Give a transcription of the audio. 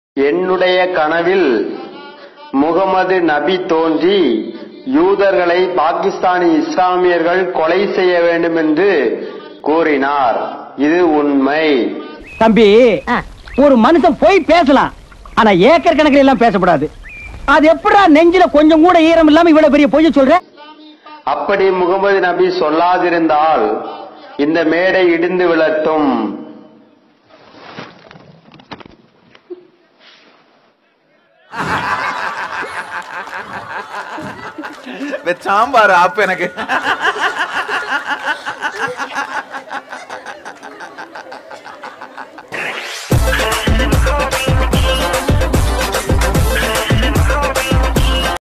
என்னுடைய கனவில் முகமது நபி தோன்றி யூதர்களை பாகிஸ்தானி இஸ்லாமியர்கள் கொலை செய்ய வேண்டும் என்று கூறினார் இது உண்மை தம்பி ஒரு மனுஷன் போய் பேசலாம் ஆனா ஏக்கர் கணக்கில் எல்லாம் பேசக்கூடாது அது எப்படா நெஞ்சில கொஞ்சம் கூட ஈரம் இல்லாம இவ்வளவு பெரிய பொய்ய சொல்ற அப்படி முகமது நபி சொல்லாதிருந்தால் இந்த மேடை இடிந்து விழட்டும் சாம்பார் ஆப்பு எனக்கு